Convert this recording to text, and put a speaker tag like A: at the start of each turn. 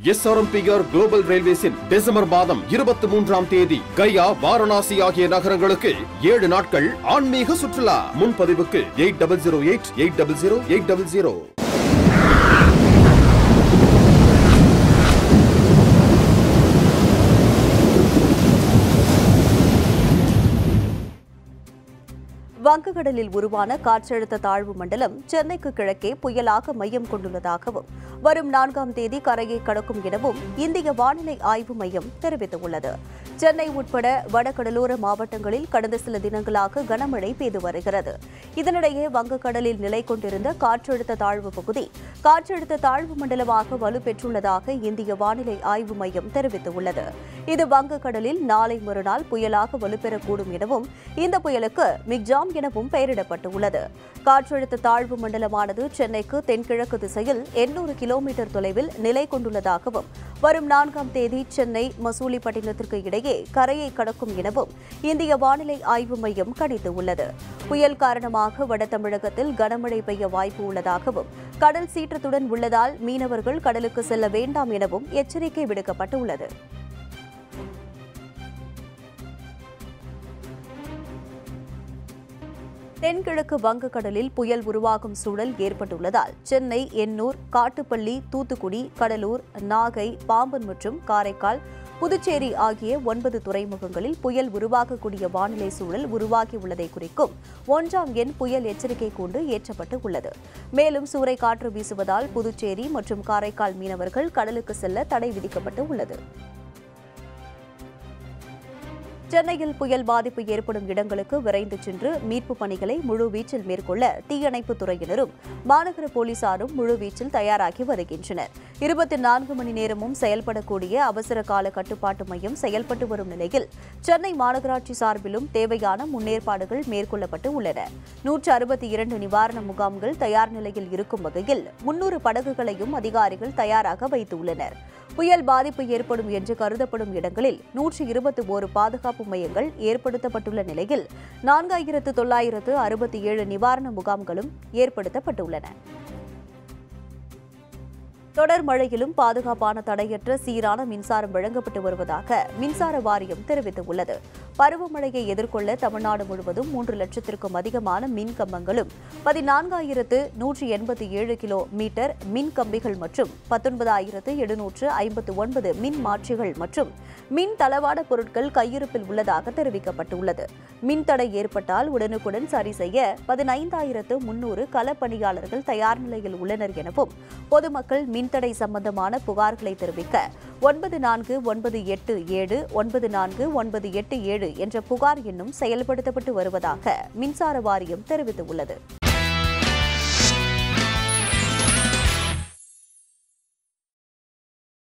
A: SRMPR global ரயில்வேஸின் December மாதம் இருபத்தி மூன்றாம் தேதி கயா வாரணாசி ஆகிய நகரங்களுக்கு ஏழு நாட்கள் ஆன்மீக சுற்றுலா முன்பதிவுக்கு eight double zero eight eight double zero eight double zero
B: வங்கக்கடலில் உருவான காற்றழுத்த தாழ்வு மண்டலம் சென்னைக்கு கிழக்கே புயலாக மையம் கொண்டுள்ளதாகவும் வரும் நான்காம் தேதி கரையை கடக்கும் எனவும் இந்திய வானிலை ஆய்வு மையம் தெரிவித்துள்ளது சென்னை உட்பட வடகடலோர மாவட்டங்களில் கடந்த சில தினங்களாக கனமழை பெய்து வருகிறது இதனிடையே வங்கக்கடலில் நிலை கொண்டிருந்த காற்றழுத்த தாழ்வு பகுதி காற்றழுத்த தாழ்வு மண்டலமாக வலுப்பெற்றுள்ளதாக இந்திய வானிலை ஆய்வு மையம் தெரிவித்துள்ளது இது வங்கக்கடலில் நாளை மறுநாள் புயலாக வலுப்பெறக்கூடும் எனவும் இந்த புயலுக்கு மிக்ஜாம் எனவும் பெயரிடப்பட்டுள்ளது காற்றழுத்த தாழ்வு மண்டலமானது சென்னைக்கு தென்கிழக்கு திசையில் எண்ணூறு கிலோமீட்டர் தொலைவில் நிலை கொண்டுள்ளதாகவும் வரும் நான்காம் தேதி சென்னை மசூலிப்பட்டினத்திற்கு இடையே கரையை கடக்கும் எனவும் இந்திய வானிலை ஆய்வு மையம் கணித்துள்ளது புயல் காரணமாக வட தமிழகத்தில் கனமழை பெய்ய வாய்ப்பு உள்ளதாகவும் கடல் சீற்றத்துடன் உள்ளதால் மீனவர்கள் கடலுக்கு செல்ல வேண்டாம் எனவும் எச்சரிக்கை விடுக்கப்பட்டுள்ளது தென்கிழக்கு வங்கக்கடலில் புயல் உருவாகும் சூழல் ஏற்பட்டுள்ளதால் சென்னை எண்ணூர் காட்டுப்பள்ளி தூத்துக்குடி கடலூர் நாகை பாம்பன் மற்றும் காரைக்கால் புதுச்சேரி ஆகிய ஒன்பது துறைமுகங்களில் புயல் உருவாகக்கூடிய வானிலை சூழல் உருவாகியுள்ளதை குறிக்கும் ஒன்றாம் எண் புயல் எச்சரிக்கை கூண்டு ஏற்றப்பட்டு உள்ளது மேலும் சூறைக்காற்று வீசுவதால் புதுச்சேரி மற்றும் காரைக்கால் மீனவர்கள் கடலுக்கு செல்ல தடை விதிக்கப்பட்டு உள்ளது சென்னையில் புயல் பாதிப்பு ஏற்படும் இடங்களுக்கு விரைந்து சென்று மீட்புப் பணிகளை முழுவீச்சில் மேற்கொள்ள தீயணைப்புத் துறையினரும் மாநகர போலீசாரும் முழுவீச்சில் தயாராகி வருகின்றனர் இருபத்தி நான்கு மணி நேரமும் செயல்படக்கூடிய அவசர கால கட்டுப்பாட்டு மையம் செயல்பட்டு வரும் நிலையில் சென்னை மாநகராட்சி சார்பிலும் தேவையான முன்னேற்பாடுகள் மேற்கொள்ளப்பட்டு உள்ளன நூற்று அறுபத்தி இரண்டு நிவாரண முகாம்கள் தயார் நிலையில் இருக்கும் வகையில் முன்னூறு படகுகளையும் அதிகாரிகள் தயாராக வைத்துள்ளனர் புயல் பாதிப்பு ஏற்படும் என்று கருதப்படும் இடங்களில் நூற்று இருபத்தி ஓரு பாதுகாப்பு மையங்கள் ஏற்படுத்தப்பட்டுள்ள நிலையில் நான்காயிரத்து தொள்ளாயிரத்து அறுபத்தி ஏழு நிவாரண முகாம்களும் ஏற்படுத்தப்பட்டுள்ளன தொடர் மழையிலும் பாதுகாப்பான தடையற்ற சீரான மின்சாரம் வழங்கப்பட்டு வருவதாக மின்சார வாரியம் தெரிவித்துள்ளது பருவமழையை எதிர்கொள்ள தமிழ்நாடு முழுவதும் மூன்று லட்சத்திற்கும் அதிகமான மின் கம்பங்களும் பதினான்காயிரத்து நூற்றி எண்பத்தி ஏழு கிலோ மீட்டர் மின் கம்பிகள் மற்றும் பத்தொன்பதாயிரத்து எழுநூற்று ஐம்பத்து ஒன்பது மின் மாற்றிகள் மற்றும் மின் தளவாட பொருட்கள் கையிருப்பில் உள்ளதாக தெரிவிக்கப்பட்டுள்ளது மின் தடை ஏற்பட்டால் உடனுக்குடன் சரி செய்ய பதினைந்தாயிரத்து முன்னூறு களப்பணியாளர்கள் தயார் நிலையில் உள்ளனர் எனவும் பொதுமக்கள் மின்தடை சம்பந்தமான புகார்களை தெரிவிக்க ஒன்பது நான்கு ஒன்பது எட்டு ஏழு ஒன்பது நான்கு ஒன்பது எட்டு ஏழு என்ற புகார் எண்ணும் செயல்படுத்தப்பட்டு வருவதாக மின்சார வாரியம் தெரிவித்துள்ளது